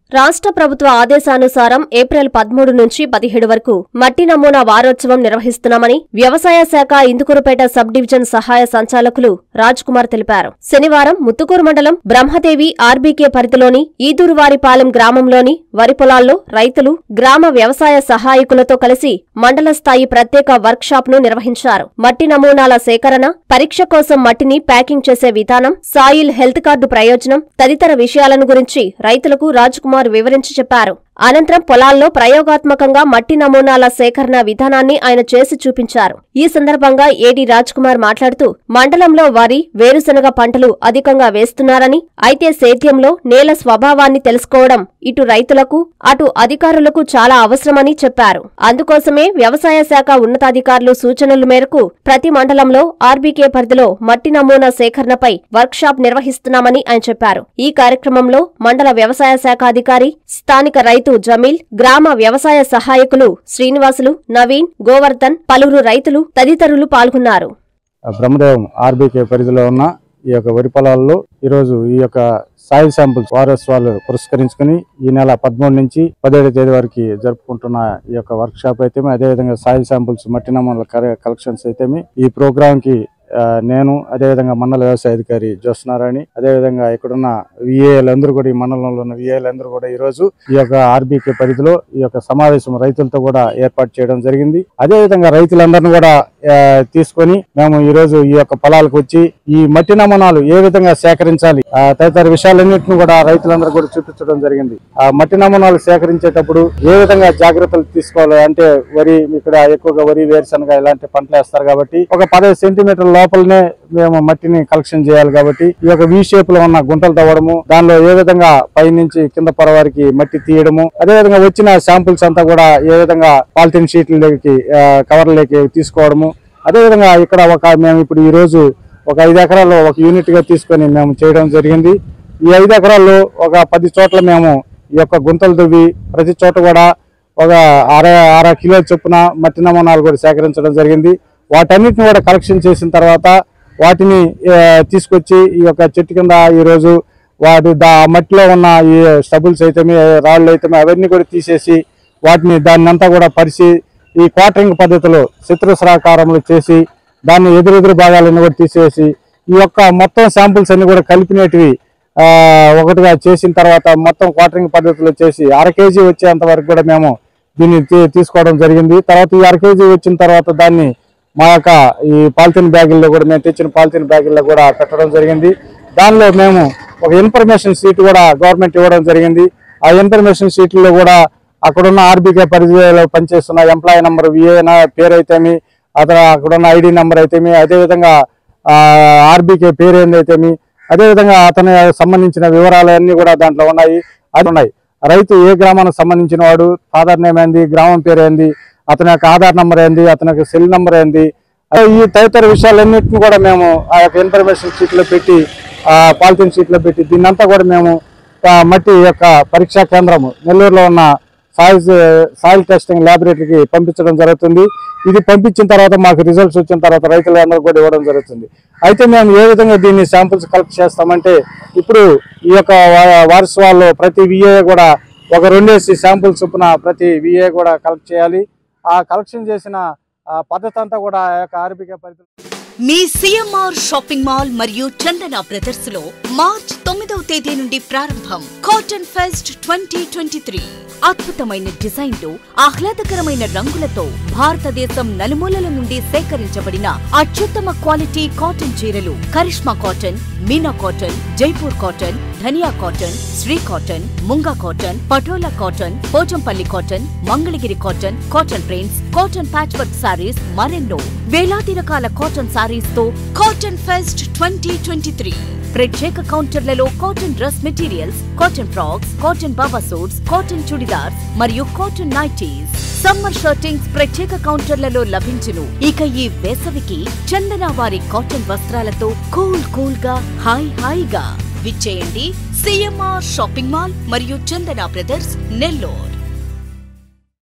రాష్ట్ర ప్రభుత్వ ఆదేశానుసారం ఏప్రిల్ పదమూడు నుంచి పదిహేడు వరకు మట్టి నమూనా వారోత్సవం నిర్వహిస్తున్నామని వ్యవసాయ శాఖ ఇందుకూరుపేట సబ్ డివిజన్ సహాయ సంచాలకులు రాజ్ కుమార్ తెలిపారు శనివారం ముత్తుకూరు మండలం బ్రహ్మదేవి ఆర్బీకే పరిధిలోని ఈదూరువారిపాలెం గ్రామంలోని వరి పొలాల్లో రైతులు గ్రామ వ్యవసాయ సహాయకులతో కలిసి మండల స్థాయి ప్రత్యేక వర్క్ షాప్ ను నిర్వహించారు మట్టి నమూనాల సేకరణ పరీక్ష కోసం మట్టిని ప్యాకింగ్ చేసే విధానం సాయిల్ హెల్త్ కార్డు ప్రయోజనం తదితర విషయాలను గురించి రైతులకు రాజ్ కుమార్ వివరించి చెప్పారు అనంతరం పొలాల్లో ప్రయోగాత్మకంగా మట్టి నమూనాల సేకరణ విధానాన్ని ఆయన చేసి చూపించారు ఈ సందర్భంగా ఏడీ రాజ్ కుమార్ మాట్లాడుతూ మండలంలో వరి వేరుశనగ పంటలు అధికంగా వేస్తున్నారని అయితే సేద్యంలో నేల స్వభావాన్ని తెలుసుకోవడం ఇటు రైతులకు అటు అధికారులకు చాలా అవసరమని చెప్పారు అందుకోసమే వ్యవసాయ శాఖ ఉన్నతాధికారులు సూచనల మేరకు ప్రతి మండలంలో ఆర్బీకే పరిధిలో మట్టి నమూనా సేకరణపై వర్క్ షాప్ నిర్వహిస్తున్నామని ఆయన చెప్పారు ఈ కార్యక్రమంలో మండల వ్యవసాయ శాఖ అధికారి స్థానిక రైతు జమీల్ గ్రామ వ్యవసాయ సహాయకులు శ్రీనివాసులు నవీన్ గోవర్ధన్ పలువురు రైతులు తదితరులు పాల్గొన్నారు బ్రహ్మదేవం ఆర్బీకే పరిధిలో ఉన్న ఈ యొక్క వరి పొలాల్లో ఈరోజు ఈ యొక్క సాయిల్ శాంపుల్స్ వారోత్సవాలు పురస్కరించుకుని ఈ నెల పదమూడు నుంచి పదిహేడు తేదీ వరకు జరుపుకుంటున్న ఈ యొక్క వర్క్ షాప్ అయితే అదేవిధంగా సాయిల్ శాంపుల్స్ మట్టి నమూనాల కలెక్షన్స్ అయితే ఈ ప్రోగ్రామ్ కి ఆ, నేను అదేవిధంగా మండల వ్యవసాయ అధికారి జ్యోత్స్నారాయణ అదేవిధంగా ఇక్కడున్న విఏఎల్ అందరూ కూడా ఈ మండలంలో ఉన్న విఏఎల్ అందరూ కూడా ఈ రోజు ఈ యొక్క ఆర్బీకే పరిధిలో ఈ యొక్క సమావేశం రైతులతో కూడా ఏర్పాటు చేయడం జరిగింది అదేవిధంగా రైతులందరినీ కూడా ఆ, తీసుకొని మేము ఈ రోజు ఈ యొక్క పొలాలకు వచ్చి ఈ మట్టి నమూనాలు ఏ విధంగా సేకరించాలి ఆ, తదితర విషయాలన్నింటినీ కూడా రైతులందరూ కూడా చూపించడం జరిగింది ఆ మట్టి నమూనాలు సేకరించేటప్పుడు ఏ విధంగా జాగ్రత్తలు తీసుకోవాలి అంటే వరి ఇక్కడ ఎక్కువగా వరి వేరుశనగ ఇలాంటి పంటలు వేస్తారు కాబట్టి ఒక పదహైదు సెంటీమీటర్ల లోపలనే మేము మట్టిని కలెక్షన్ చేయాలి కాబట్టి ఈ యొక్క వి షేప్ లో ఉన్న గుంటలు తవ్వడము దానిలో ఏ విధంగా పై నుంచి కింద పొర వరకు మట్టి తీయడము అదే విధంగా వచ్చిన శాంపుల్స్ అంతా కూడా ఏ విధంగా పాలిథిన్ షీట్లకి కవర్లకి తీసుకోవడము అదే విధంగా ఇక్కడ ఒక మేము ఇప్పుడు ఈ రోజు ఒక ఐదు ఎకరాల్లో ఒక యూనిట్ గా తీసుకొని మేము చేయడం జరిగింది ఈ ఐదు ఎకరాల్లో ఒక పది చోట్ల మేము ఈ యొక్క గుంతలు దువ్వి ప్రతి చోట కూడా ఒక అర అర కిలో చొప్పున మట్టి నమూనాలు కూడా సేకరించడం జరిగింది వాటన్నిటిని కూడా కలెక్షన్ చేసిన తర్వాత వాటిని ఆ, తీసుకొచ్చి ఈ యొక్క చెట్టు కింద ఈరోజు వాటి దా మట్టిలో ఉన్న ఈ స్టబుల్స్ అయితే రాళ్ళు అయితే అవన్నీ కూడా తీసేసి వాటిని దాన్ని అంతా కూడా పరిచి ఈ క్వార్టరింగ్ పద్ధతిలో చతురస్రాకారంలో చేసి దాన్ని ఎదురెదురు భాగాలన్నీ కూడా తీసేసి ఈ యొక్క మొత్తం శాంపుల్స్ అన్ని కూడా కలిపినటివి ఆ, ఒకటిగా చేసిన తర్వాత మొత్తం క్వార్టరింగ్ పద్ధతిలో చేసి అర కేజీ వచ్చేంత వరకు కూడా మేము దీన్ని తీ- తీసుకోవడం జరిగింది తర్వాత ఈ అర కేజీ వచ్చిన తర్వాత దాన్ని మా యొక్క ఈ పాలిథిన్ బ్యాగుల్లో కూడా మేము తెచ్చిన పాలిథిన్ బ్యాగుల్లో కూడా పెట్టడం జరిగింది దానిలో మేము ఒక ఇన్ఫర్మేషన్ షీట్ కూడా గవర్నమెంట్ ఇవ్వడం జరిగింది ఆ ఇన్ఫర్మేషన్ షీట్లో కూడా అక్కడున్న ఆర్బీకే పరిధిలో పనిచేస్తున్న ఎంప్లాయీ నెంబర్ విఏ పేరు అయితేమి అతను అక్కడున్న ఐడి నెంబర్ అయితేమి అదేవిధంగా ఆర్బీకే పేరు ఏందైతేమి అదేవిధంగా అతని సంబంధించిన వివరాలు అన్ని కూడా దాంట్లో ఉన్నాయి అది ఉన్నాయి రైతు ఏ గ్రామానికి సంబంధించిన వాడు ఫాదర్ నేమ్ ఏంది గ్రామం పేరు ఏంది అతని యొక్క ఆధార్ నంబర్ ఏంది అతని యొక్క సెల్ నంబర్ ఏంది అదే ఈ తదితర విషయాలన్నింటిని కూడా మేము ఆ యొక్క ఇన్ఫర్మేషన్ షీట్ లో పెట్టి ఆ పాలిథిన్ షీట్ లో పెట్టి దీన్నంతా కూడా మేము ఆ మట్టి యొక్క పరీక్షా కేంద్రము నెల్లూరులో ఉన్న సాయిల్ సాయిల్ టెస్టింగ్ ల్యాబొరేటరీకి పంపించడం జరుగుతుంది ఇది పంపించిన తర్వాత మాకు రిజల్ట్స్ వచ్చిన తర్వాత రైతులందరూ కూడా ఇవ్వడం జరుగుతుంది అయితే మేము ఏ విధంగా దీన్ని శాంపుల్స్ కలెక్ట్ చేస్తామంటే ఇప్పుడు ఈ యొక్క వా- వారోత్సవాల్లో ప్రతి విఏ కూడా ఒక రెండేసి శాంపుల్స్ చొప్పున ప్రతి విఏ కూడా కలెక్ట్ చేయాలి ఆ కలెక్షన్ చేసిన ఆ పద్ధతి అంతా కూడా ఆ యొక్క ఆర్బిక పరిధి మీ సిఎంఆర్ షాపింగ్ మాల్ మరియు చందన బ్రదర్స్ లో మార్చ్ తొమ్మిదవ తేదీ నుండి ప్రారంభం cotton fest twenty twenty three అద్భుతమైన డిజైన్లు ఆహ్లాదకరమైన రంగులతో భారతదేశం నలుమూలల నుండి సేకరించబడిన అత్యుత్తమ క్వాలిటీ కాటన్ చీరలు Karishma cotton Meena cotton Jaipur cotton Dhania cotton Sri cotton Munga cotton Patola cotton Pochampally cotton Mangalagiri cotton cotton prints cotton patch work saris మరెన్నో వేలాది రకాల కాటన్ సారీస్ తో cotton fest twenty twenty three ప్రత్యేక కౌంటర్లలో cotton dress materials cotton frocks cotton baba suits cotton chudidars మరియు cotton nighties summer shirtings ప్రత్యేక కౌంటర్లలో లభించును ఇక ఈ వేసవికి చందన వారి కాటన్ వస్త్రాలతో కూల్ కూల్ గా హాయ్ హాయిగా విచ్చేయండి సిఎంఆర్ షాపింగ్ మాల్ మరియు చందన బ్రదర్స్ నెల్లూరు